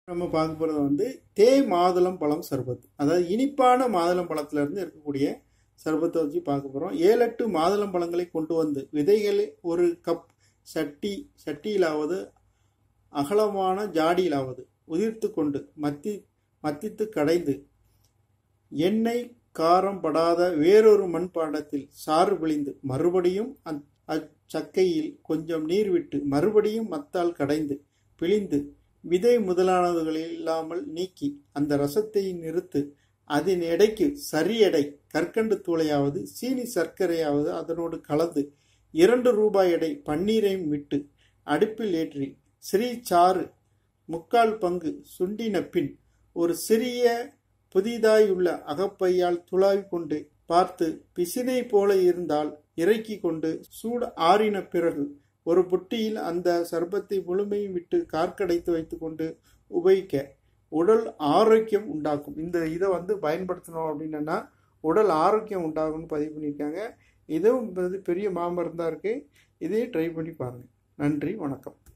நம்ம பார்க்க போகிறது வந்து தே மாதுளம் பழம் சர்பத் அதாவது இனிப்பான மாதுளம் பழத்துல இருந்து இருக்கக்கூடிய சர்பத்தை வச்சு பார்க்க போகிறோம் ஏழு எட்டு மாதுளம் பழங்களை கொண்டு வந்து விதைகளை ஒரு கப் சட்டி சட்டியிலாவது அகலமான ஜாடியிலாவது உதிர்த்து கொண்டு மத்தி மத்தித்து கடைந்து எண்ணெய் காரம் படாத வேறொரு மண்பாண்டத்தில் சாறு பிழிந்து மறுபடியும் அந் அச்சக்கையில் கொஞ்சம் நீர் விட்டு மறுபடியும் மத்தால் கடைந்து பிழிந்து விதை முதலானதுகள் இல்லாமல் நீக்கி அந்த ரசத்தை நிறுத்து அதன் எடைக்கு சரி எடை கற்கண்டு தூளையாவது சீனி சர்க்கரையாவது அதனோடு கலந்து இரண்டு ரூபாய் எடை பன்னீரையும் விட்டு அடுப்பில் ஏற்றி ஸ்ரீ சாறு முக்கால் பங்கு சுண்டின பின் ஒரு சிறிய புதிதாயுள்ள அகப்பையால் துளாவி கொண்டு பார்த்து பிசினை போல இருந்தால் இறக்கி கொண்டு சூடு ஆறின பிறகு ஒரு புட்டியில் அந்த சர்பத்தை முழுமையும் விட்டு கார்க்கடைத்து வைத்துக்கொண்டு உபயோகிக்க உடல் ஆரோக்கியம் உண்டாக்கும் இந்த இதை வந்து பயன்படுத்தணும் அப்படின்னா உடல் ஆரோக்கியம் உண்டாகும்னு பதிவு பண்ணியிருக்காங்க இதுவும் வந்து பெரிய மாமருந்தாக இருக்குது இதையும் ட்ரை பண்ணி பாருங்கள் நன்றி வணக்கம்